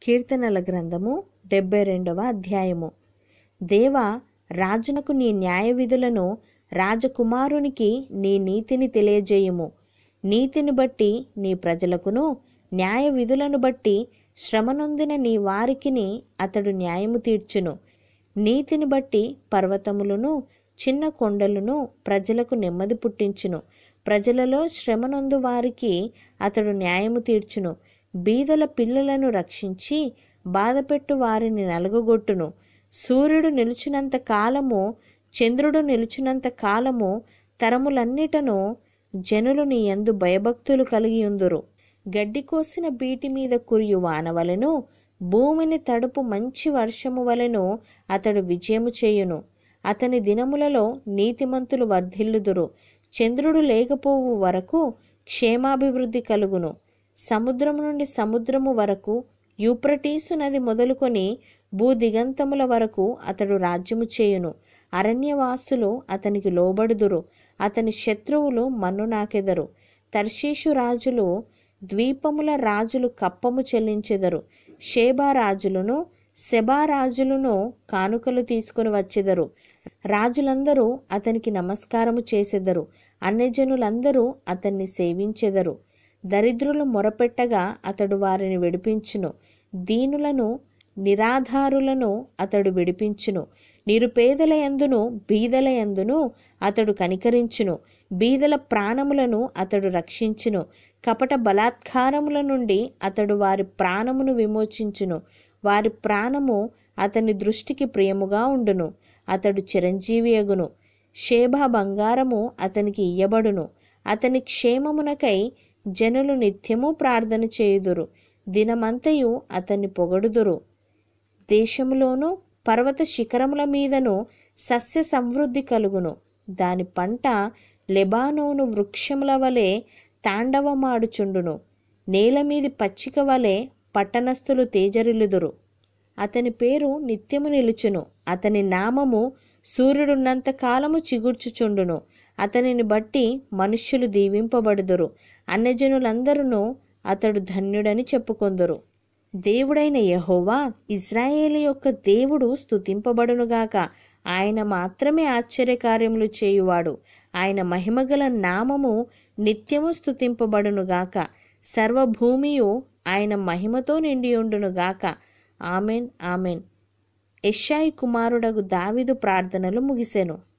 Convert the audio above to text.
కీర్తనల గ్రంథము డెబ్బై రెండవ అధ్యాయము దేవా రాజునకు నీ న్యాయ విధులను రాజకుమారునికి నీ నీతిని తెలియజేయుము నీతిని బట్టి నీ ప్రజలకును న్యాయ విధులను బట్టి శ్రమనొందిన నీ వారికిని అతడు న్యాయము తీర్చును నీతిని బట్టి పర్వతములను చిన్న కొండలను ప్రజలకు నెమ్మది పుట్టించును ప్రజలలో శ్రమనొందు వారికి అతడు న్యాయము తీర్చును బీదల పిల్లలను రక్షించి బాధపెట్టు వారిని నలగగొట్టును సూర్యుడు నిలిచినంత కాలము చంద్రుడు నిలిచినంత కాలము తరములన్నిటను జనులు నీ యందు భయభక్తులు కలిగి ఉందురు గడ్డి కోసిన బీటి మీద కురియు వానవలెను భూమిని తడుపు మంచి వర్షము వలెను అతడు విజయము చేయును అతని దినములలో నీతిమంతులు వర్ధిల్లుదురు చంద్రుడు లేకపోవు వరకు క్షేమాభివృద్ధి కలుగును సముద్రము నుండి సముద్రము వరకు యూప్రటీసు నది మొదలుకొని భూదిగంతముల వరకు అతడు రాజ్యము చేయును అరణ్యవాసులు అతనికి లోబడుదురు అతని శత్రువులు మన్ను నాకెదరు తర్షీషు రాజులు ద్వీపముల రాజులు కప్పము చెల్లించెదరు షేబా రాజులను సెబా రాజులను కానుకలు తీసుకుని వచ్చెదరు రాజులందరూ అతనికి నమస్కారము చేసెదరు అన్యజనులందరూ అతన్ని సేవించెదరు దరిద్రులు మొరపెట్టగా అతడు వారిని విడిపించును దీనులను నిరాధారులను అతడు విడిపించును నిరుపేదల యందును బీదల యందును అతడు కనికరించును బీదల ప్రాణములను అతడు రక్షించును కపట బలాత్కారముల నుండి అతడు వారి ప్రాణమును విమోచించును వారి ప్రాణము అతని దృష్టికి ప్రియముగా ఉండును అతడు చిరంజీవి అగును షేబా బంగారము అతనికి ఇయ్యబడును అతని క్షేమమునకై జనులు నిత్యము ప్రార్థన చేయుదురు దినమంతయు అతన్ని పొగడుదురు దేశములోను పర్వత శిఖరముల మీదను సస్య సమృద్ధి కలుగును దాని పంట లెబానోను వృక్షముల వలె తాండవమాడుచుండును నేల మీది పచ్చిక వలె పట్టణస్థులు తేజరిల్లుదురు అతని పేరు నిత్యము నిలుచును అతని నామము సూర్యుడున్నంత కాలము చిగుర్చుచుండును అతనిని బట్టి మనుష్యులు దీవింపబడుదురు అన్యజనులందరూ అతడు ధన్యుడని చెప్పుకొందురు దేవుడైన యహోవా ఇజ్రాయేలు యొక్క దేవుడు స్తుతింపబడునుగాక ఆయన మాత్రమే ఆశ్చర్యకార్యములు చేయువాడు ఆయన మహిమగల నామము నిత్యము స్తుతింపబడునుగాక సర్వభూమియు ఆయన మహిమతో నిండియుండునుగాక ఆమెన్ ఆమెన్ యెషాయి కుమారుడగు దావిదు ప్రార్థనలు ముగిసెను